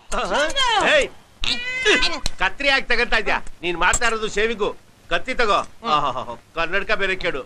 ಏಯ್ ಕತ್ರಿ ಯಾಕೆ ತಗಂತ ಇದ್ಯಾ ನೀನ್ ಮಾಡ್ತಾ ಇರೋದು ಶೇವಿಂಗು ಕತ್ತಿ ತಗೋ ಆಹಾಹಾ, ಕನ್ನಡಕ ಬೇರೆ ಕೇಳು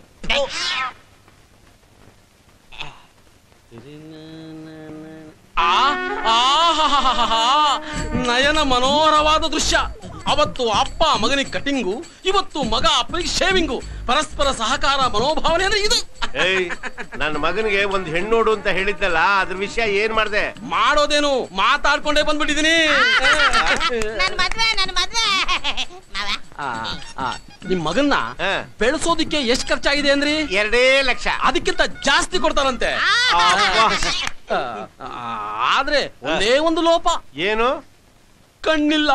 ಆ ಆಹಾಹಾಹಾಹಾ. ನಯನ ಮನೋಹರವಾದ ದೃಶ್ಯ ಅವತ್ತು ಅಪ್ಪ ಮಗನಿಗೆ ಕಟಿಂಗು ಇವತ್ತು ಮಗ ಅಪ್ಪನಿಗೆ ಶೇವಿಂಗು ಪರಸ್ಪರ ಸಹಕಾರ ಮನೋಭಾವನೆ ಅಂದ್ರೆ ಇದು ಏಯ್ ನನ್ನ ಮಗನಿಗೆ ಒಂದ್ ಹೆಣ್ಣೋಡು ಅಂತ ಹೇಳಿದ್ದಲ್ಲ ಅದ್ರ ವಿಷಯ ಏನ್ ಮಾಡ್ದೆ ಮಾಡೋದೇನು ಮಾತಾಡ್ಕೊಂಡೇ ಬಂದ್ಬಿಟ್ಟಿದೀನಿ ನನ್ ಮದ್ವೆ ನನ್ ಮದ್ವೆ ಮಾವ ಆ, ಆ, ನಿಮ್ ಮಗನ್ನ ಹಾ. ಬೆಳೆಸೋದಿಕ್ಕೆ ಎಷ್ಟ್ ಖರ್ಚಾಗಿದೆ ಅಂದ್ರಿ ಎರಡೇ ಲಕ್ಷ ಅದಕ್ಕಿಂತ ಜಾಸ್ತಿ ಕೊಡ್ತಾರಂತೆ ಅಬ್ಬಾ. ಆ, ಆ, ಆದ್ರೆ ಒಂದೇ ಒಂದು ಲೋಪ ಏನು ಕಣ್ಣಿಲ್ಲ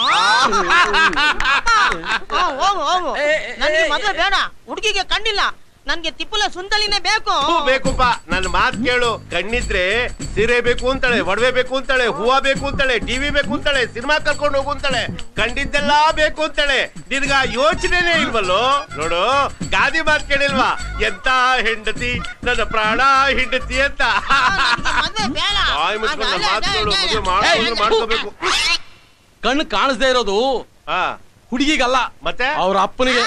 ಹಾ, ಹೋಗು ಹೋಗು ಏ, ಏ, ನನ್ಗೆ ಏ, ಮದ್ವೆ ಬೇಡ ಹುಡುಗಿಗೆ ಕಣ್ಣಿಲ್ಲ ನನ್ಗೆ ತಿಪ್ಪಲ ಸುಂದಲಿನೇ ಬೇಕು ಹೂ ಬೇಕುಪ್ಪ ನನ್ನ ಮಾತ್ ಕೇಳು ಕಣ್ಣಿದ್ರೆ ಸೀರೆ ಬೇಕು ಅಂತಾಳೆ ಒಡವೆ ಬೇಕು ಅಂತಾಳೆ ಹೂವ ಬೇಕು ಅಂತಾಳೆ ಟಿವಿ ಬೇಕು ಅಂತಾಳೆ ಸಿನಿಮಾ ಕರ್ಕೊಂಡು ಹೋಗು ಅಂತಾಳೆ ಕಂಡಿದ್ದೆಲ್ಲಾ ಬೇಕು ಅಂತಾಳೆ ನಿನ್ಗ ಯೋಚನೆನೇ ಇಲ್ವಲ್ಲೋ ನೋಡು ಗಾದಿ ಮಾತ್ ಕೇಳಿಲ್ವಾ ಎಂತ ಹೆಂಡತಿ ನನ್ನ ಪ್ರಾಣ ಹೆಂಡತಿ ಅಂತ ನನ್ಗೆ ಮದ್ವೆ ಬೇಡ ಬಾಯಿ ಮುಚ್ಕೊಂಡು ಅಲ್ಲ, ಮಾತ್ ಅಲ್ಲ, ಕೇಳು ಅಲ್ಲ, ಮದುವೆ ಅಲ್ಲ, ಮಾಡ್ಕೊಂಡು ಮಾಡ್ಕೋಬೇಕು ಕಣ್ಣು ಕಾಣಿಸ್ದೇ ಇರೋದು ಹಾ ಹುಡುಗಿಗಲ್ಲ ಮತ್ತೆ ಅವ್ರ ಅಪ್ಪನಿಗೆ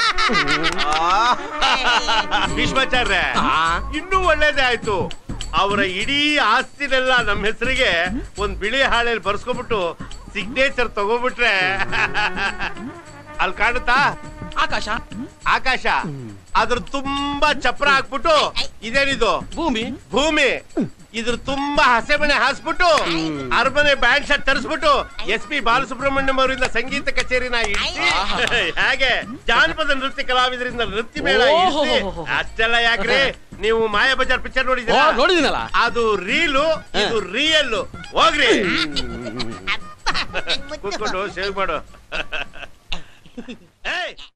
ಭೀಷ್ಮಾಚಾರ್ಯ ಆ. ಇನ್ನೂ ಒಳ್ಳೇದೇ ಆಯ್ತು ಅವರ ಇಡೀ ಆಸ್ತಿನೆಲ್ಲ ನಮ್ಮ ಹೆಸರಿಗೆ ಒಂದ್ ಬಿಳಿ ಹಾಳೆಯಲ್ಲಿ ಬರ್ಸ್ಕೊಬಿಟ್ಟು ಸಿಗ್ನೇಚರ್ ತಗೋಬಿಟ್ರೆ ಅಲ್ಲಿ ಕಾಣುತ್ತಾ ಆಕಾಶ ಆಕಾಶ ಅದ್ರ ತುಂಬಾ ಚಪ್ರ ಹಾಕ್ಬಿಟ್ಟು ಇದೇನಿದು ಭೂಮಿ ಭೂಮಿ ಇದ್ರ ತುಂಬಾ ಹಸೆಮಣೆ ಹಾಸ್ಬಿಟ್ಟು ಅರಮನೆ ಬ್ಯಾಂಡ್ ಶರ್ಟ್ ತರಿಸ್ಬಿಟ್ಟು ಎಸ್ ಪಿ ಬಾಲಸುಬ್ರಹ್ಮಣ್ಯಂ ಅವರಿಂದ ಸಂಗೀತ ಕಚೇರಿನ ಇಡ್ಸಿ ಹಾಗೆ ಜಾನಪದ ನೃತ್ಯ ಕಲಾವಿದರಿಂದ ನೃತ್ಯ ಮೇಳ ಇಡ್ಸಿ ಓಹೋಹೋಹೋ. ಅಷ್ಟೆಲ್ಲ ಯಾಕ್ರಿ ನೀವು ಮಾಯಾ ಬಜಾರ್ ಪಿಕ್ಚರ್ ಓ ನೋಡಿದ್ದೀರಾ ನೋಡಿದಿನಲ್ಲ ಅದು ರೀಲು ಇದು ರಿಯಲ್ ಹೋಗ್ರಿ ಮುತ್ತು. ಕೂತ್ಕೊಂಡು ಸೇವ್ ಮಾಡು ಏಯ್